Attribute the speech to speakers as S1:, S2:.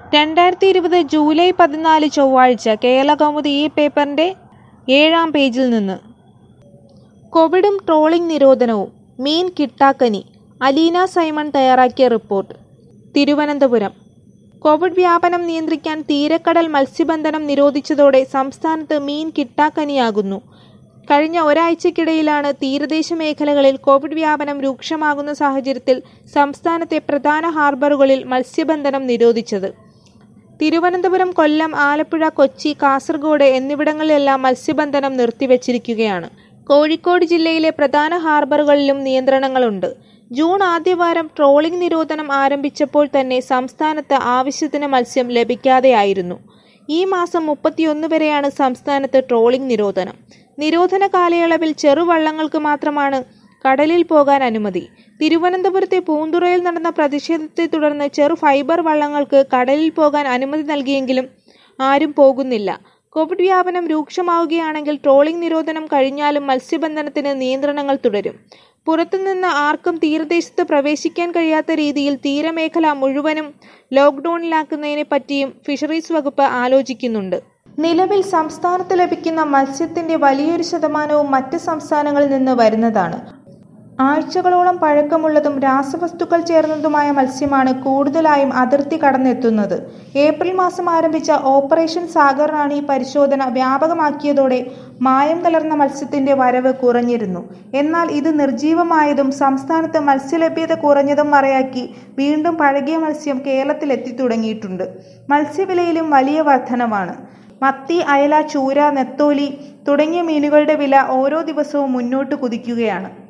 S1: രണ്ടായിരത്തി ഇരുപത് ജൂലൈ പതിനാല് ചൊവ്വാഴ്ച കേരളകൗമുദി ഈ പേപ്പറിന്റെ ഏഴാം പേജിൽ നിന്ന് കോവിഡും ട്രോളിംഗ് നിരോധനവും മീൻ കിട്ടാക്കനി അലീന സൈമൺ തയ്യാറാക്കിയ റിപ്പോർട്ട് തിരുവനന്തപുരം കോവിഡ് വ്യാപനം നിയന്ത്രിക്കാൻ തീരക്കടൽ മത്സ്യബന്ധനം നിരോധിച്ചതോടെ സംസ്ഥാനത്ത് മീൻ കിട്ടാക്കനിയാകുന്നു കഴിഞ്ഞ ഒരാഴ്ചക്കിടയിലാണ് തീരദേശ മേഖലകളിൽ കോവിഡ് വ്യാപനം രൂക്ഷമാകുന്ന സാഹചര്യത്തിൽ സംസ്ഥാനത്തെ പ്രധാന ഹാർബറുകളിൽ മത്സ്യബന്ധനം നിരോധിച്ചത് തിരുവനന്തപുരം കൊല്ലം ആലപ്പുഴ കൊച്ചി കാസർഗോഡ് എന്നിവിടങ്ങളിലെല്ലാം മത്സ്യബന്ധനം നിർത്തിവച്ചിരിക്കുകയാണ് കോഴിക്കോട് ജില്ലയിലെ പ്രധാന ഹാർബറുകളിലും നിയന്ത്രണങ്ങളുണ്ട് ജൂൺ ആദ്യവാരം ട്രോളിംഗ് നിരോധനം ആരംഭിച്ചപ്പോൾ തന്നെ സംസ്ഥാനത്ത് ആവശ്യത്തിന് മത്സ്യം ലഭിക്കാതെയായിരുന്നു ഈ മാസം മുപ്പത്തിയൊന്ന് വരെയാണ് സംസ്ഥാനത്ത് ട്രോളിംഗ് നിരോധനം നിരോധന കാലയളവിൽ ചെറുവള്ളങ്ങൾക്ക് മാത്രമാണ് കടലിൽ പോകാൻ അനുമതി തിരുവനന്തപുരത്തെ പൂന്തുറയിൽ നടന്ന പ്രതിഷേധത്തെ തുടർന്ന് ചെറു ഫൈബർ വള്ളങ്ങൾക്ക് കടലിൽ പോകാൻ അനുമതി നൽകിയെങ്കിലും ആരും പോകുന്നില്ല കോവിഡ് വ്യാപനം രൂക്ഷമാവുകയാണെങ്കിൽ ട്രോളിംഗ് നിരോധനം കഴിഞ്ഞാലും മത്സ്യബന്ധനത്തിന് നിയന്ത്രണങ്ങൾ തുടരും പുറത്തുനിന്ന് ആർക്കും തീരദേശത്ത് പ്രവേശിക്കാൻ കഴിയാത്ത രീതിയിൽ തീരമേഖല മുഴുവനും ലോക്ക്ഡൌണിലാക്കുന്നതിനെ പറ്റിയും ഫിഷറീസ് വകുപ്പ് ആലോചിക്കുന്നുണ്ട് നിലവിൽ സംസ്ഥാനത്ത് ലഭിക്കുന്ന മത്സ്യത്തിന്റെ വലിയൊരു ശതമാനവും മറ്റ് സംസ്ഥാനങ്ങളിൽ നിന്ന് വരുന്നതാണ് ആഴ്ചകളോളം പഴക്കമുള്ളതും രാസവസ്തുക്കൾ ചേർന്നതുമായ മത്സ്യമാണ് കൂടുതലായും അതിർത്തി കടന്നെത്തുന്നത് ഏപ്രിൽ മാസം ആരംഭിച്ച ഓപ്പറേഷൻ സാഗറാണ് ഈ പരിശോധന വ്യാപകമാക്കിയതോടെ മായം കലർന്ന മത്സ്യത്തിന്റെ വരവ് കുറഞ്ഞിരുന്നു എന്നാൽ ഇത് നിർജീവമായതും സംസ്ഥാനത്ത് മത്സ്യലഭ്യത കുറഞ്ഞതും മറയാക്കി വീണ്ടും പഴകിയ മത്സ്യം കേരളത്തിൽ എത്തിത്തുടങ്ങിയിട്ടുണ്ട് മത്സ്യവിലയിലും വലിയ വർധനവാണ് മത്തി അയല ചൂര നെത്തോലി തുടങ്ങിയ മീനുകളുടെ വില ഓരോ ദിവസവും മുന്നോട്ട് കുതിക്കുകയാണ്